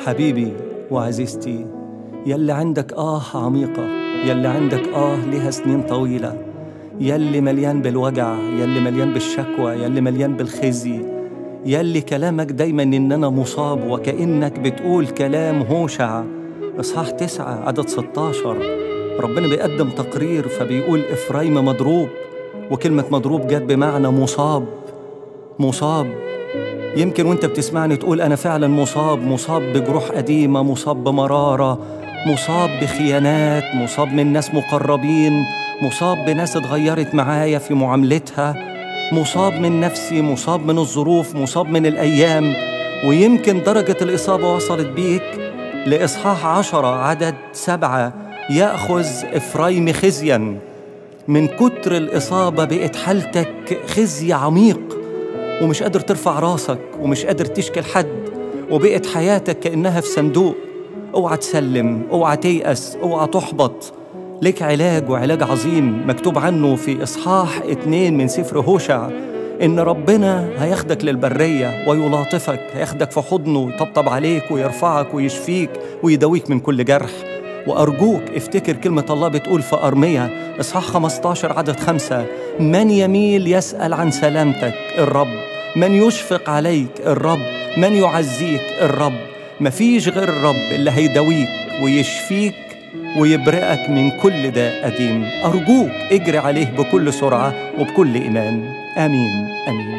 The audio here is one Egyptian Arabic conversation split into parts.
حبيبي وعزيزتي يلي عندك آه عميقة يلي عندك آه لها سنين طويلة يلي مليان بالوجع يلي مليان بالشكوى يلي مليان بالخزي يلي كلامك دايما إن أنا مصاب وكأنك بتقول كلام هوشع إصحاح تسعة عدد 16 ربنا بيقدم تقرير فبيقول إفرايم مضروب وكلمة مضروب جت بمعنى مصاب مصاب يمكن وانت بتسمعني تقول أنا فعلا مصاب مصاب بجروح قديمة مصاب بمرارة مصاب بخيانات مصاب من ناس مقربين مصاب بناس اتغيرت معايا في معاملتها مصاب من نفسي مصاب من الظروف مصاب من الأيام ويمكن درجة الإصابة وصلت بيك لإصحاح عشرة عدد سبعة يأخذ إفرايم خزيا من كتر الإصابة بقت حالتك خزي عميق ومش قادر ترفع راسك ومش قادر تشكي لحد وبقت حياتك كأنها في صندوق اوعى تسلم اوعى تيأس اوعى تحبط لك علاج وعلاج عظيم مكتوب عنه في إصحاح اتنين من سفر هوشع إن ربنا هياخدك للبرية ويلاطفك هياخدك في حضنه ويطبطب عليك ويرفعك ويشفيك ويداويك من كل جرح وأرجوك افتكر كلمة الله بتقول في أرمية إصحاح 15 عدد خمسة من يميل يسأل عن سلامتك الرب من يشفق عليك الرب من يعزيك الرب مفيش غير الرب اللي هيداويك ويشفيك ويبرئك من كل داء قديم أرجوك اجري عليه بكل سرعة وبكل إيمان آمين آمين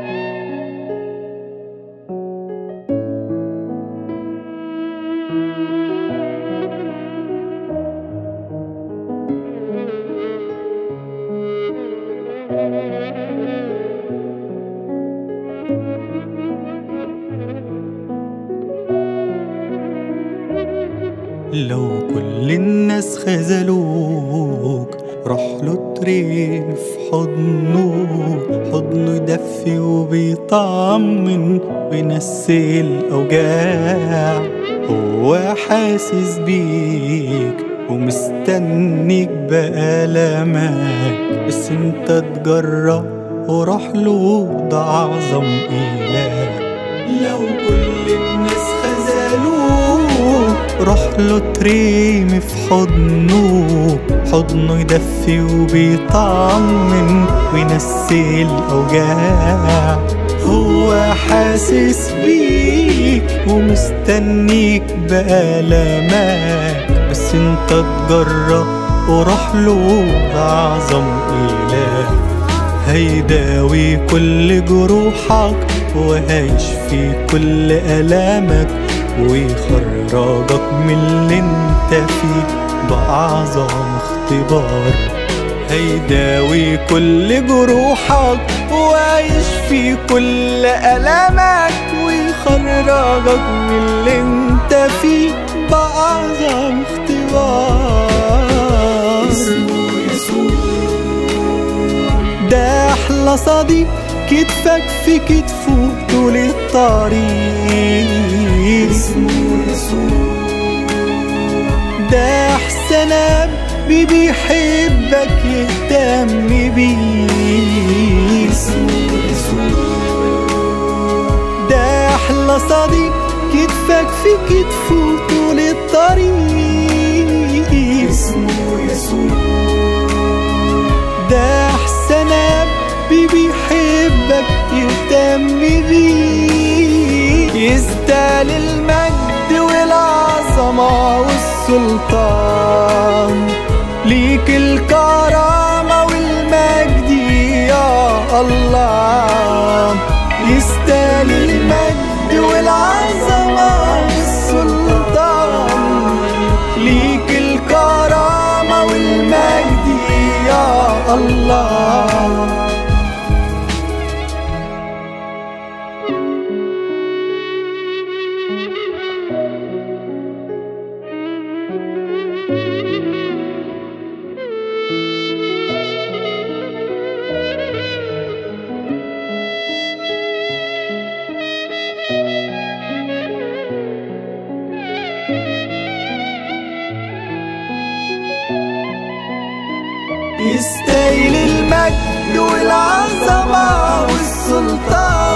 لو كل الناس خذلوك روح له تريم في حضنه حضنه يدفي وبيطمن وينسي الأوجاع هو حاسس بيك ومستنيك بألمك بس انت تجرب وروح له ده أعظم إله لو كل الناس خذلوك روح له تريم في حضنه حضنه يدفي وبيطمن وينسي الأوجاع هو حاسس بيك ومستنيك بألمك بس انت تجرب وروح له أعظم إله هيداوي كل جروحك وهيشفي كل ألامك ويخرجك من اللي انت فيه بأعظم اختبار هيداوي كل جروحك ويشفي كل ألامك ويخرجك من اللي انت فيه بأعظم اختبار ده أحلى صديق كتفك في كتفه طول الطريق ده أحسن أب بيحبك يهتم بيك ده أحلى صديق كتفك في كتفه طول الطريق ده أحسن أب بيحبك يهتم بيك يستاهل المجد والعظمة والسلطان ليك الكرامة والمجد يا الله يستاهل المجد والعظمة والسلطان ليك الكرامة والمجد يا الله يستاهل المجد والعظمة والسلطان